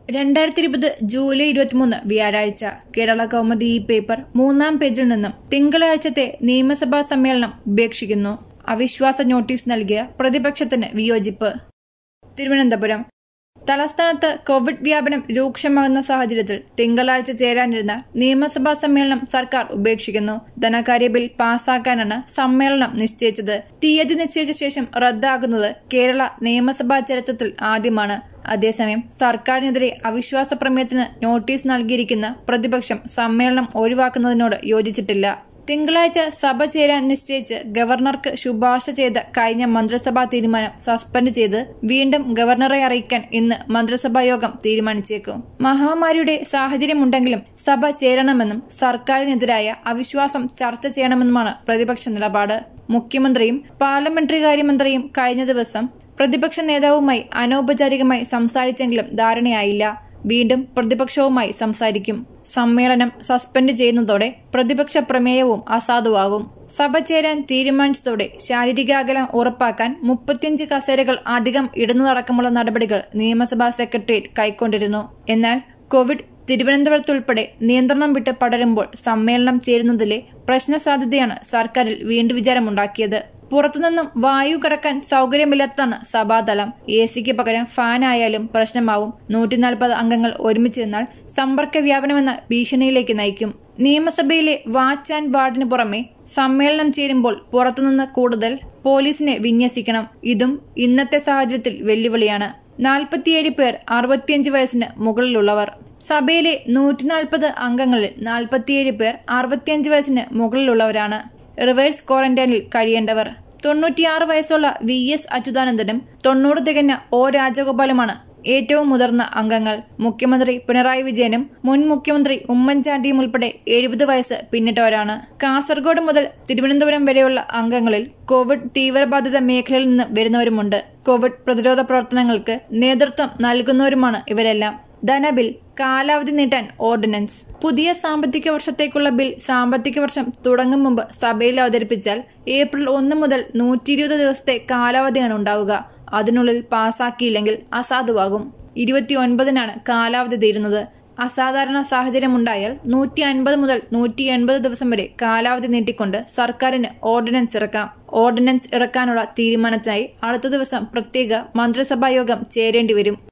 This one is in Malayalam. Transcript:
രണ്ടായിരത്തി ഇരുപത് ജൂലൈ ഇരുപത്തിമൂന്ന് വ്യാഴാഴ്ച കേരള കൗമുദി ഈ പേപ്പർ മൂന്നാം പേജിൽ നിന്നും തിങ്കളാഴ്ചത്തെ നിയമസഭാ സമ്മേളനം ഉപേക്ഷിക്കുന്നു അവിശ്വാസ നോട്ടീസ് നൽകിയ പ്രതിപക്ഷത്തിന് വിയോജിപ്പ് തിരുവനന്തപുരം തലസ്ഥാനത്ത് കോവിഡ് വ്യാപനം രൂക്ഷമാകുന്ന സാഹചര്യത്തിൽ തിങ്കളാഴ്ച ചേരാനിരുന്ന നിയമസഭാ സമ്മേളനം സർക്കാർ ഉപേക്ഷിക്കുന്നു ധനകാര്യ ബിൽ പാസാക്കാനാണ് സമ്മേളനം നിശ്ചയിച്ചത് തീയതി നിശ്ചയിച്ച ശേഷം റദ്ദാകുന്നത് കേരള നിയമസഭാ ചരിത്രത്തിൽ ആദ്യമാണ് അതേസമയം സർക്കാരിനെതിരെ അവിശ്വാസ പ്രമേയത്തിന് നോട്ടീസ് നൽകിയിരിക്കുന്ന പ്രതിപക്ഷം സമ്മേളനം ഒഴിവാക്കുന്നതിനോട് യോജിച്ചിട്ടില്ല തിങ്കളാഴ്ച സഭ ചേരാൻ നിശ്ചയിച്ച് ഗവർണർക്ക് ശുപാർശ ചെയ്ത കഴിഞ്ഞ മന്ത്രിസഭാ തീരുമാനം സസ്പെൻഡ് ചെയ്ത് വീണ്ടും ഗവർണറെ അറിയിക്കാൻ ഇന്ന് മന്ത്രിസഭാ യോഗം തീരുമാനിച്ചേക്കും മഹാമാരിയുടെ സാഹചര്യമുണ്ടെങ്കിലും സഭ ചേരണമെന്നും സർക്കാരിനെതിരായ അവിശ്വാസം ചർച്ച ചെയ്യണമെന്നുമാണ് പ്രതിപക്ഷ നിലപാട് മുഖ്യമന്ത്രിയും പാർലമെന്ററി കാര്യമന്ത്രിയും കഴിഞ്ഞ ദിവസം പ്രതിപക്ഷ നേതാവുമായി അനൗപചാരികമായി സംസാരിച്ചെങ്കിലും ധാരണയായില്ല വീണ്ടും പ്രതിപക്ഷവുമായി സംസാരിക്കും സമ്മേളനം സസ്പെൻഡ് ചെയ്യുന്നതോടെ പ്രതിപക്ഷ പ്രമേയവും അസാധുവാകും സഭ ചേരാൻ തീരുമാനിച്ചതോടെ ശാരീരിക അകലം ഉറപ്പാക്കാൻ മുപ്പത്തിയഞ്ച് കസേരകൾ അധികം ഇടുന്നതടക്കമുള്ള നടപടികൾ നിയമസഭാ സെക്രട്ടേറിയറ്റ് കൈക്കൊണ്ടിരുന്നു എന്നാൽ കോവിഡ് തിരുവനന്തപുരത്തുൾപ്പെടെ നിയന്ത്രണം വിട്ട് പടരുമ്പോൾ സമ്മേളനം ചേരുന്നതിലെ പ്രശ്നസാധ്യതയാണ് സർക്കാരിൽ വീണ്ടും വിചാരമുണ്ടാക്കിയത് പുറത്തുനിന്നും വായു കടക്കാൻ സൗകര്യമില്ലാത്തതാണ് സഭാതലം എ സിക്ക് പകരം ഫാൻ ആയാലും പ്രശ്നമാവും നൂറ്റിനാൽപ്പത് അംഗങ്ങൾ ഒരുമിച്ചിരുന്നാൽ സമ്പർക്ക വ്യാപനമെന്ന ഭീഷണിയിലേക്ക് നയിക്കും നിയമസഭയിലെ വാച്ച് ആൻഡ് വാർഡിന് പുറമെ സമ്മേളനം ചേരുമ്പോൾ പുറത്തുനിന്ന് കൂടുതൽ പോലീസിനെ വിന്യസിക്കണം ഇതും ഇന്നത്തെ സാഹചര്യത്തിൽ വെല്ലുവിളിയാണ് നാൽപ്പത്തിയേഴ് പേർ അറുപത്തിയഞ്ച് വയസ്സിന് മുകളിലുള്ളവർ സഭയിലെ നൂറ്റിനാൽപ്പത് അംഗങ്ങളിൽ നാൽപ്പത്തിയേഴ് പേർ അറുപത്തിയഞ്ച് വയസ്സിന് മുകളിലുള്ളവരാണ് റിവേഴ്സ് ക്വാറന്റൈനിൽ കഴിയേണ്ടവർ തൊണ്ണൂറ്റിയാറ് വയസ്സുള്ള വി എസ് അച്യുതാനന്ദനും തൊണ്ണൂറ് തികഞ്ഞ ഒ രാജഗോപാലുമാണ് ഏറ്റവും മുതിർന്ന അംഗങ്ങൾ മുഖ്യമന്ത്രി പിണറായി വിജയനും മുൻ മുഖ്യമന്ത്രി ഉമ്മൻചാണ്ടിയും ഉൾപ്പെടെ എഴുപത് വയസ്സ് പിന്നിട്ടവരാണ് കാസർഗോഡ് മുതൽ തിരുവനന്തപുരം വരെയുള്ള അംഗങ്ങളിൽ കോവിഡ് തീവ്രബാധിത മേഖലയിൽ നിന്ന് വരുന്നവരുമുണ്ട് കോവിഡ് പ്രതിരോധ പ്രവർത്തനങ്ങൾക്ക് നേതൃത്വം നൽകുന്നവരുമാണ് ഇവരെല്ലാം ധനബിൽ കാലാവധി നീട്ടാൻ ഓർഡിനൻസ് പുതിയ സാമ്പത്തിക വർഷത്തേക്കുള്ള ബിൽ സാമ്പത്തിക വർഷം തുടങ്ങും മുമ്പ് സഭയിൽ അവതരിപ്പിച്ചാൽ ഏപ്രിൽ ഒന്ന് മുതൽ നൂറ്റി ഇരുപത് ദിവസത്തെ കാലാവധിയാണ് ഉണ്ടാവുക അതിനുള്ളിൽ പാസാക്കിയില്ലെങ്കിൽ അസാധുവാകും ഇരുപത്തിയൊൻപതിനാണ് കാലാവധി തീരുന്നത് അസാധാരണ സാഹചര്യമുണ്ടായാൽ നൂറ്റി അൻപത് മുതൽ നൂറ്റി എൺപത് ദിവസം വരെ കാലാവധി നീട്ടിക്കൊണ്ട് സർക്കാരിന് ഓർഡിനൻസ് ഇറക്കാം ഓർഡിനൻസ് ഇറക്കാനുള്ള തീരുമാനത്തിനായി അടുത്ത ദിവസം പ്രത്യേക മന്ത്രിസഭാ യോഗം ചേരേണ്ടി വരും